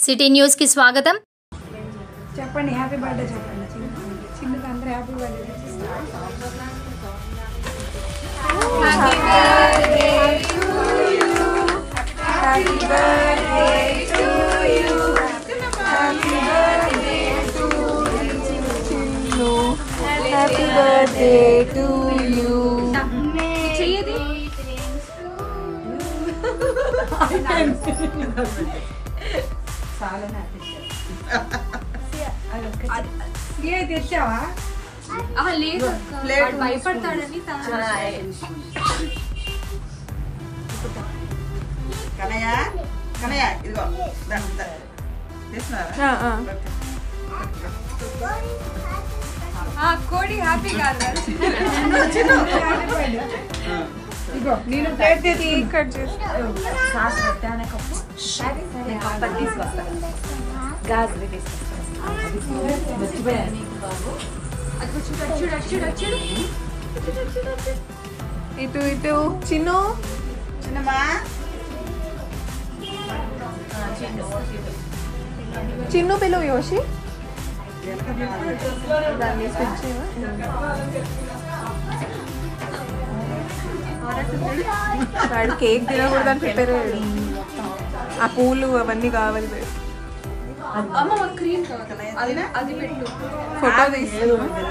City news కి స్వాగతం చెప్పండి హ్యాపీ బర్త్డే చెప్పండి చిన్న చిన్నకి అందరూ happy birthday happy birthday to you happy birthday to you happy birthday to you ఏ తెచ్చావా లేదు వాడు భయపడతాడని కనయ్య కనయ్య ఇదిగో దా, దా. తీస్తున్నారా ఓకే. కోడి హ్యాపీ కాదు ఇగో నేను ప్లేట్ తెచ్చి కట్ చేసి అది చూడు చూడు చూడు చూడు ఇటు ఇటు చిన్ను చిన్నమ్మా చిన్ను పిలువు యోషి దాన్ని స్విచ్ చేయవా? వాడు కేక్ తినకూడదని ప్రిపేర్ అయ్యాడు ఆ పూలు అవన్నీ కావాలి అమ్మ ఒక క్రీమ్ కావాలి అది అది పెట్టు ఫోటో తీసు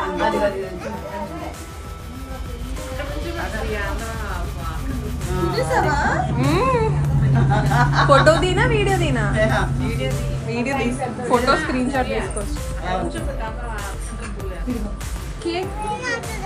ఫోటో తీనా వీడియో తీనా వీడియో తీసి ఫోటో స్క్రీన్ షాట్ తీసుకోవచ్చు కేక్